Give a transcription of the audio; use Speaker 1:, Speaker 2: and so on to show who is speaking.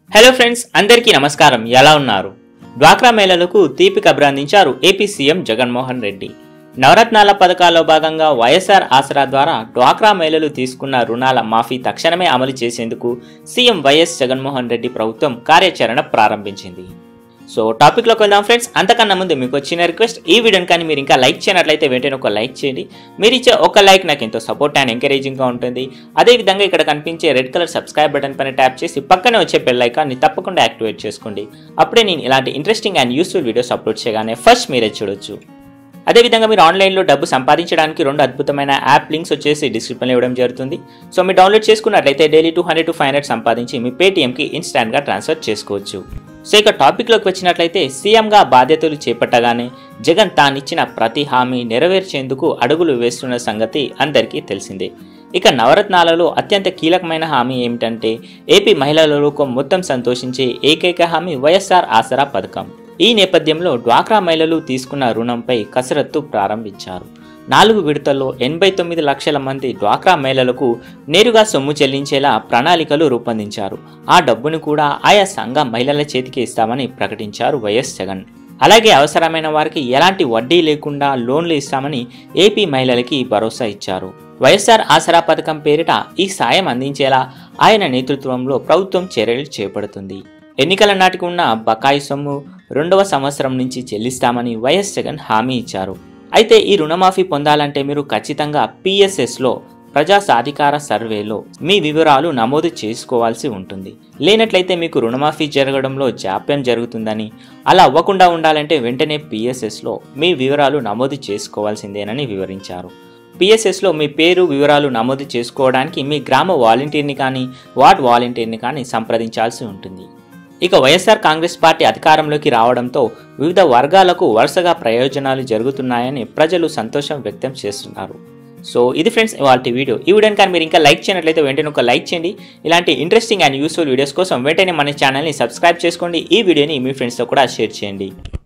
Speaker 1: hello friends అందరికీ నమస్కారం ఎలా ఉన్నారు డ్వాక్రా మహిళలకు తీపి కబురు అందించారు ఏపీ సీఎం జగన్మోహన్ రెడ్డి నవరత్నాల పథకాల్లో భాగంగా వైఎస్ఆర్ ఆసరా ద్వారా డ్వాక్రా మహిళలు తీసుకున్న రుణాల మాఫీ తక్షణమే అమలు చేసేందుకు సీఎం వైఎస్ జగన్మోహన్ రెడ్డి ప్రభుత్వం కార్యాచరణ ప్రారంభించింది సో టాపిక్లోకి వెళ్దాం ఫ్రెండ్స్ అంతకన్నా ముందు మీకు వచ్చిన రిక్వెస్ట్ ఈ వీడియోని కానీ మీరు ఇంకా లైక్ చేయనట్లయితే వెంటనే ఒక లైక్ చేయండి మీరు ఇచ్చే ఒక లైక్ నాకు ఎంతో సపోర్ట్ అండ్ ఎంకరేజింగ్గా ఉంటుంది అదేవిధంగా ఇక్కడ కనిపించే రెడ్ కలర్ సబ్స్క్రైబ్ బటన్ పైన ట్యాప్ చేసి పక్కనే వచ్చే బెల్ ఐకాన్ని తప్పకుండా యాక్టివేట్ చేసుకోండి అప్పుడే నేను ఇలాంటి interesting and useful videos upload చేయగానే ఫస్ట్ మీరే చూడొచ్చు అదేవిధంగా మీరు ఆన్లైన్లో డబ్బు సంపాదించడానికి రెండు అద్భుతమైన యాప్ లింక్స్ వచ్చేసి డిస్క్రిప్షన్లో ఇవ్వడం జరుగుతుంది సో మీరు డౌన్లోడ్ చేసుకున్నట్లయితే daily two hundred to five hundred సంపాదించి మీ పేటీఎంకి ఇన్స్టాంట్గా ట్రాన్స్ఫర్ చేసుకోవచ్చు సో ఇక టాపిక్లోకి వచ్చినట్లయితే సీఎంగా బాధ్యతలు చేపట్టగానే జగన్ తానిచ్చిన ప్రతి హామీ నెరవేర్చేందుకు అడుగులు వేస్తున్న సంగతి అందరికీ తెలిసిందే ఇక నవరత్నాలలో అత్యంత కీలకమైన హామీ ఏమిటంటే ఏపీ మహిళల లోకం మొత్తం సంతోషించే ఏకైక హామీ వైఎస్ఆర్ ఆసరా పథకం ఈ నేపథ్యంలో డ్వాక్రా మహిళలు తీసుకున్న రుణంపై కసరత్తు ప్రారంభించారు నాలుగు విడతల్లో ఎనభై తొమ్మిది లక్షల మంది డ్వాక్రా మహిళలకు నేరుగా సొమ్ము చెల్లించేలా ప్రణాళికలు రూపొందించారు ఆ డబ్బును కూడా ఆయా సంఘ మహిళల చేతికి ఇస్తామని ప్రకటించారు వైఎస్ జగన్ అలాగే అవసరమైన వారికి ఎలాంటి వడ్డీ లేకుండా లోన్లు ఇస్తామని ఏపీ మహిళలకి భరోసా ఇచ్చారు వైఎస్ఆర్ ఆసరా పథకం పేరిట ఈ సాయం అందించేలా ఆయన నేతృత్వంలో ప్రభుత్వం చర్యలు చేపడుతుంది ఎన్నికల నాటికి ఉన్న బకాయి సొమ్ము రెండవ సంవత్సరం నుంచి చెల్లిస్తామని వైఎస్ జగన్ హామీ ఇచ్చారు అయితే ఈ రుణమాఫీ పొందాలంటే మీరు ఖచ్చితంగా పిఎస్ఎస్లో ప్రజా సాధికార సర్వేలో మీ వివరాలు నమోదు చేసుకోవాల్సి ఉంటుంది లేనట్లయితే మీకు రుణమాఫీ జరగడంలో జాప్యం జరుగుతుందని అలా అవ్వకుండా ఉండాలంటే వెంటనే పిఎస్ఎస్లో మీ వివరాలు నమోదు చేసుకోవాల్సిందేనని వివరించారు పిఎస్ఎస్లో మీ పేరు వివరాలు నమోదు చేసుకోవడానికి మీ గ్రామ వాలంటీర్ని కానీ వార్డ్ వాలంటీర్ని కానీ సంప్రదించాల్సి ఉంటుంది ఇక వైఎస్ఆర్ కాంగ్రెస్ పార్టీ అధికారంలోకి రావడంతో వివిధ వర్గాలకు వరుసగా ప్రయోజనాలు జరుగుతున్నాయని ప్రజలు సంతోషం వ్యక్తం చేస్తున్నారు సో ఇది ఫ్రెండ్స్ ఇవాళ వీడియో ఈ వీడియోని కానీ మీరు ఇంకా లైక్ చేయనట్లయితే వెంటనే ఒక లైక్ చేయండి ఇలాంటి ఇంట్రెస్టింగ్ అండ్ యూస్ఫుల్ వీడియోస్ కోసం వెంటనే మన ఛానల్ని సబ్స్క్రైబ్ చేసుకోండి ఈ వీడియోని మీ ఫ్రెండ్స్తో కూడా షేర్ చేయండి